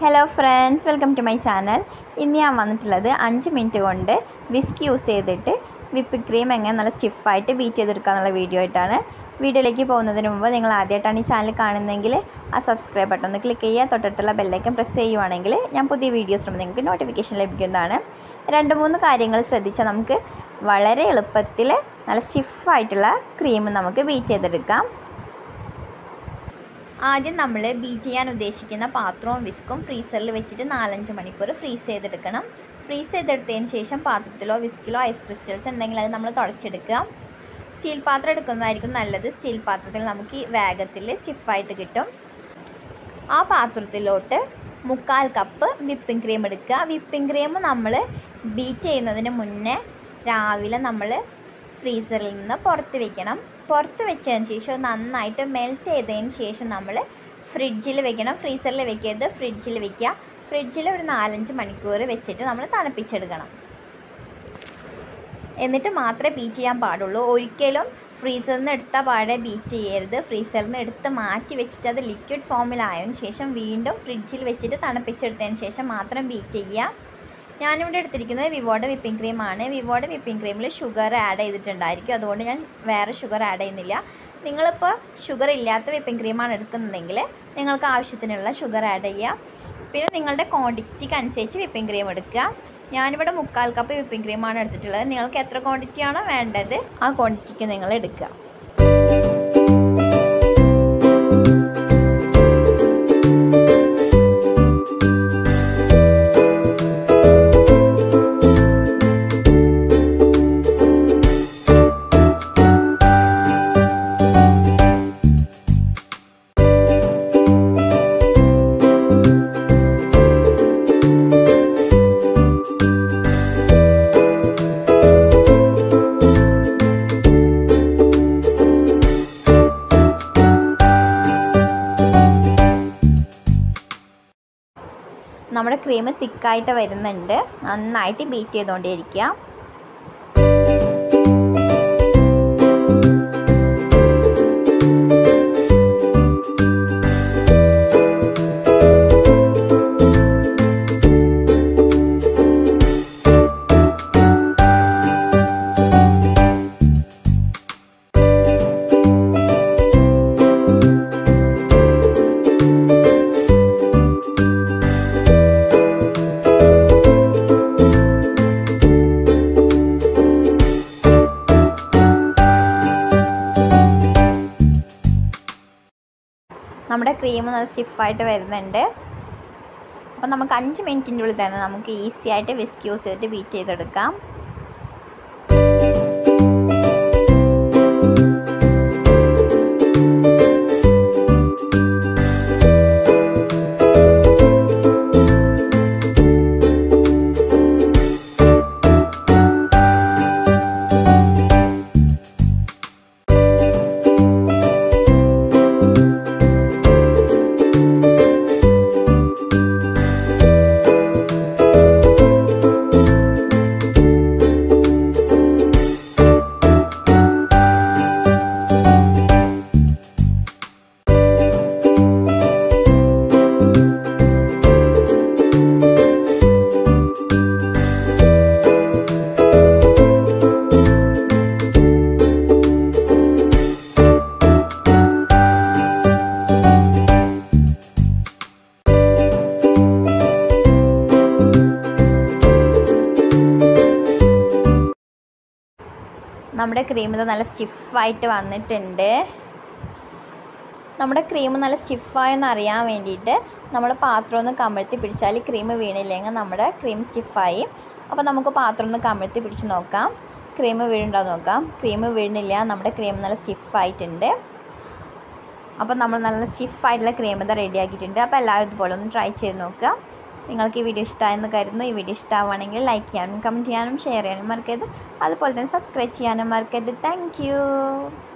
hello friends welcome to my channel ഇന്ന് ഞാൻ വന്നിട്ടുള്ളത് അഞ്ച് മിനിറ്റ് കൊണ്ട് വിസ്ക് യൂസ് ചെയ്തിട്ട് വിപ്പ് ക്രീം എങ്ങനെ നല്ല സ്റ്റിഫായിട്ട് ബീറ്റ് ചെയ്തെടുക്കുക എന്നുള്ള വീഡിയോ ആയിട്ടാണ് വീഡിയോയിലേക്ക് പോകുന്നതിന് മുമ്പ് നിങ്ങൾ ആദ്യമായിട്ടാണ് ഈ ചാനൽ കാണുന്നതെങ്കിൽ ആ സബ്സ്ക്രൈബ് ബട്ടൺ ഒന്ന് ക്ലിക്ക് ചെയ്യുക തൊട്ടടുത്തുള്ള ബെല്ലൈക്കൻ പ്രസ് ചെയ്യുവാണെങ്കിൽ ഞാൻ പുതിയ വീഡിയോസ് ഇടുമ്പോൾ നിങ്ങൾക്ക് നോട്ടിഫിക്കേഷൻ ലഭിക്കുന്നതാണ് രണ്ട് മൂന്ന് കാര്യങ്ങൾ ശ്രദ്ധിച്ചാൽ നമുക്ക് വളരെ എളുപ്പത്തിൽ നല്ല സ്റ്റിഫായിട്ടുള്ള ക്രീം നമുക്ക് ബീറ്റ് ചെയ്തെടുക്കാം ആദ്യം നമ്മൾ ബീറ്റ് ചെയ്യാൻ ഉദ്ദേശിക്കുന്ന പാത്രവും വിസ്കും ഫ്രീസറിൽ വെച്ചിട്ട് നാലഞ്ച് മണിക്കൂർ ഫ്രീസ് ചെയ്തെടുക്കണം ഫ്രീസ് ചെയ്തെടുത്തതിന് ശേഷം പാത്രത്തിലോ വിസ്കിലോ ഐസ് ക്രിസ്റ്റൽസ് ഉണ്ടെങ്കിൽ അത് നമ്മൾ തുടച്ചെടുക്കുക സ്റ്റീൽ പാത്രം എടുക്കുന്നതായിരിക്കും നല്ലത് സ്റ്റീൽ പാത്രത്തിൽ നമുക്ക് വേഗത്തിൽ സ്റ്റിഫായിട്ട് കിട്ടും ആ പാത്രത്തിലോട്ട് മുക്കാൽ കപ്പ് വിപ്പിംഗ് ക്രീം എടുക്കുക വിപ്പിംഗ് ക്രീം നമ്മൾ ബീറ്റ് ചെയ്യുന്നതിന് മുന്നേ രാവിലെ നമ്മൾ ഫ്രീസറിൽ നിന്ന് പുറത്ത് വെക്കണം പുറത്ത് വെച്ചതിന് ശേഷം നന്നായിട്ട് മെൽറ്റ് ചെയ്തതിന് ശേഷം നമ്മൾ ഫ്രിഡ്ജിൽ വെക്കണം ഫ്രീസറിൽ വെക്കരുത് ഫ്രിഡ്ജിൽ വെക്കുക ഫ്രിഡ്ജിൽ ഒരു നാലഞ്ച് മണിക്കൂർ വെച്ചിട്ട് നമ്മൾ തണുപ്പിച്ചെടുക്കണം എന്നിട്ട് മാത്രമേ ബീറ്റ് ചെയ്യാൻ പാടുള്ളൂ ഒരിക്കലും ഫ്രീസറിൽ നിന്ന് എടുത്ത പാടെ ബീറ്റ് ചെയ്യരുത് ഫ്രീസറിൽ നിന്ന് എടുത്ത് മാറ്റി വെച്ചിട്ട് അത് ലിക്വിഡ് ഫോമിലായതിനു ശേഷം വീണ്ടും ഫ്രിഡ്ജിൽ വെച്ചിട്ട് തണുപ്പിച്ചെടുത്തതിന് ശേഷം മാത്രം ബീറ്റ് ചെയ്യുക ഞാനിവിടെ എടുത്തിരിക്കുന്നത് വിവോയുടെ വിപ്പിംഗ് ക്രീമാണ് വിവോയുടെ വിപ്പിംഗ് ക്രീമിൽ ഷുഗർ ആഡ് ചെയ്തിട്ടുണ്ടായിരിക്കും അതുകൊണ്ട് ഞാൻ വേറെ ഷുഗർ ആഡ് ചെയ്യുന്നില്ല നിങ്ങളിപ്പോൾ ഷുഗർ ഇല്ലാത്ത വിപ്പിംഗ് ക്രീമാണ് എടുക്കുന്നതെങ്കിൽ നിങ്ങൾക്ക് ആവശ്യത്തിനുള്ള ഷുഗർ ആഡ് ചെയ്യുക പിന്നെ നിങ്ങളുടെ ക്വാണ്ടിറ്റിക്ക് അനുസരിച്ച് വിപ്പിംഗ് ക്രീം എടുക്കുക ഞാനിവിടെ മുക്കാൽ കപ്പ് വിപ്പിംഗ് ക്രീമാണ് എടുത്തിട്ടുള്ളത് നിങ്ങൾക്ക് എത്ര ക്വാണ്ടിറ്റിയാണോ വേണ്ടത് ആ ക്വാണ്ടിറ്റിക്ക് നിങ്ങൾ എടുക്കുക നമ്മുടെ ക്രീം തിക്കായിട്ട് വരുന്നുണ്ട് നന്നായിട്ട് ബീറ്റ് ചെയ്തുകൊണ്ടേയിരിക്കുക നമ്മുടെ ക്രീം നല്ല സ്റ്റിഫായിട്ട് വരുന്നുണ്ട് അപ്പോൾ നമുക്ക് അഞ്ച് മിനിറ്റിൻ്റെ ഉള്ളിൽ തന്നെ നമുക്ക് ഈസി ആയിട്ട് വിസ്ക് യൂസ് ചെയ്തിട്ട് ബീറ്റ് ചെയ്തെടുക്കാം നമ്മുടെ ക്രീം ഇത് നല്ല സ്റ്റിഫായിട്ട് വന്നിട്ടുണ്ട് നമ്മുടെ ക്രീം നല്ല സ്റ്റിഫായെന്ന് അറിയാൻ വേണ്ടിയിട്ട് നമ്മൾ പാത്രം ഒന്ന് കമഴ്ത്തി പിടിച്ചാൽ ക്രീം വീണില്ലെങ്കിൽ നമ്മുടെ ക്രീം സ്റ്റിഫായി അപ്പോൾ നമുക്ക് പാത്രം ഒന്ന് കമഴ്ത്തി പിടിച്ച് നോക്കാം ക്രീം വീഴുണ്ടോ നോക്കാം ക്രീം വീഴുന്നില്ല നമ്മുടെ ക്രീം നല്ല സ്റ്റിഫായിട്ടുണ്ട് അപ്പോൾ നമ്മൾ നല്ല സ്റ്റിഫായിട്ടുള്ള ക്രീം ഇതാ റെഡി ആക്കിയിട്ടുണ്ട് അപ്പോൾ എല്ലാവരും ഇതുപോലെ ഒന്ന് ട്രൈ ചെയ്ത് നോക്കുക നിങ്ങൾക്ക് ഈ വീഡിയോ ഇഷ്ടമായെന്ന് കരുതുന്നു ഈ വീഡിയോ ഇഷ്ടമാവുകയാണെങ്കിൽ ലൈക്ക് ചെയ്യാനും കമൻറ്റ് ചെയ്യാനും ഷെയർ ചെയ്യാനും മറക്കരുത് അതുപോലെ തന്നെ സബ്സ്ക്രൈബ് ചെയ്യാനും മറക്കരുത് താങ്ക്